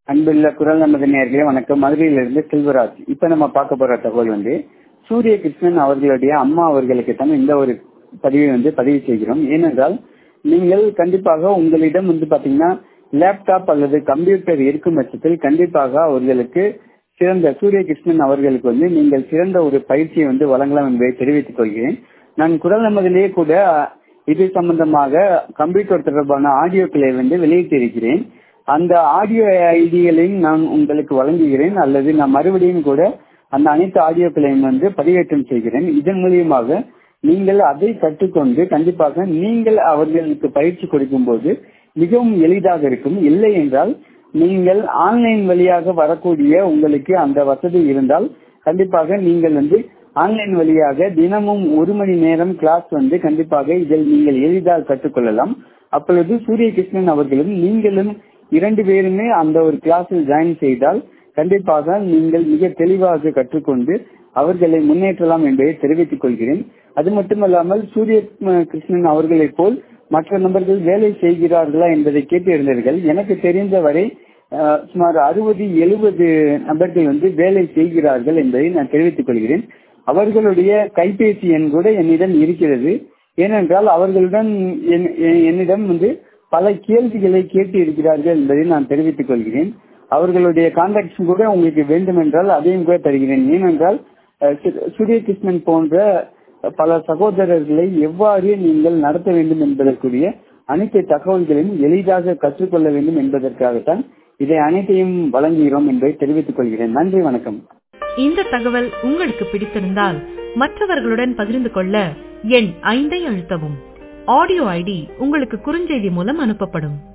அன்புள்ள குரல் நமது நேர்களே வணக்கம் மதுரையிலிருந்து செல்வராஜ் இப்ப நம்ம பார்க்க போற தகவல் வந்து சூரிய கிருஷ்ணன் அவர்களுடைய அம்மா அவர்களுக்கு தான் இந்த ஒரு பதிவை வந்து பதிவு செய்கிறோம் ஏனென்றால் நீங்கள் கண்டிப்பாக உங்களிடம் வந்து பாத்தீங்கன்னா லேப்டாப் அல்லது கம்ப்யூட்டர் இருக்கும் பட்சத்தில் கண்டிப்பாக அவர்களுக்கு சிறந்த சூரிய கிருஷ்ணன் அவர்களுக்கு வந்து நீங்கள் சிறந்த ஒரு பயிற்சியை வந்து வழங்கலாம் என்பதை தெரிவித்துக் கொள்கிறேன் நான் குரல் நமதிலேயே கூட இது சம்பந்தமாக கம்ப்யூட்டர் தொடர்பான ஆடியோக்களை வந்து வெளியிட்டிருக்கிறேன் அந்த ஆடியோ ஐடிகளையும் நான் உங்களுக்கு வழங்குகிறேன் அல்லது நான் மறுபடியும் கூட அந்த அனைத்து ஆடியோக்களையும் வந்து பதிவேற்றம் செய்கிறேன் இதன் மூலியமாக நீங்கள் அதை கற்றுக்கொண்டு கண்டிப்பாக நீங்கள் அவர்களுக்கு பயிற்சி கொடுக்கும் போது மிகவும் எளிதாக இருக்கும் இல்லை என்றால் நீங்கள் ஆன்லைன் வழியாக வரக்கூடிய உங்களுக்கு அந்த வசதி இருந்தால் கண்டிப்பாக நீங்கள் வந்து ஆன்லைன் வழியாக தினமும் ஒரு மணி நேரம் கிளாஸ் வந்து கண்டிப்பாக இதில் நீங்கள் எளிதாக கற்றுக்கொள்ளலாம் அப்பொழுது சூரிய கிருஷ்ணன் அவர்களும் நீங்களும் இரண்டு பேருமே அந்த ஒரு கிளாஸில் ஜாயின் செய்தால் கண்டிப்பாக நீங்கள் மிக தெளிவாக கற்றுக்கொண்டு அவர்களை முன்னேற்றலாம் என்பதை தெரிவித்துக் கொள்கிறேன் அது மட்டுமல்லாமல் சூரிய கிருஷ்ணன் அவர்களைப் போல் மற்ற நபர்கள் வேலை செய்கிறார்களா என்பதை கேட்டிருந்தீர்கள் எனக்கு தெரிந்த வரை சுமார் அறுபது எழுபது நபர்கள் வந்து வேலை செய்கிறார்கள் என்பதை நான் தெரிவித்துக் கொள்கிறேன் அவர்களுடைய கைபேசி எண் கூட என்னிடம் இருக்கிறது ஏனென்றால் அவர்களுடன் என்னிடம் வந்து பல கேள்விகளை கேட்டு இருக்கிறார்கள் என்பதை நான் தெரிவித்துக் கொள்கிறேன் அவர்களுடைய கான்டாக்ட்ஸ் கூட உங்களுக்கு வேண்டும் என்றால் அதையும் கூட தருகிறேன் ஏனென்றால் சூரிய கிருஷ்ணன் போன்ற பல சகோதரர்களை எவ்வாறு நீங்கள் நடத்த வேண்டும் என்பதற்குரிய அனைத்து தகவல்களையும் எளிதாக கற்றுக்கொள்ள வேண்டும் என்பதற்காகத்தான் இதை அனைத்தையும் வழங்குகிறோம் என்பதை தெரிவித்துக் கொள்கிறேன் நன்றி வணக்கம் இந்த தகவல் உங்களுக்கு பிடித்திருந்தால் மற்றவர்களுடன் பகிர்ந்து கொள்ள எண் ஐந்தை அழுத்தவும் ஆடியோ ஐடி உங்களுக்கு குறுஞ்செய்தி மூலம் அனுப்பப்படும்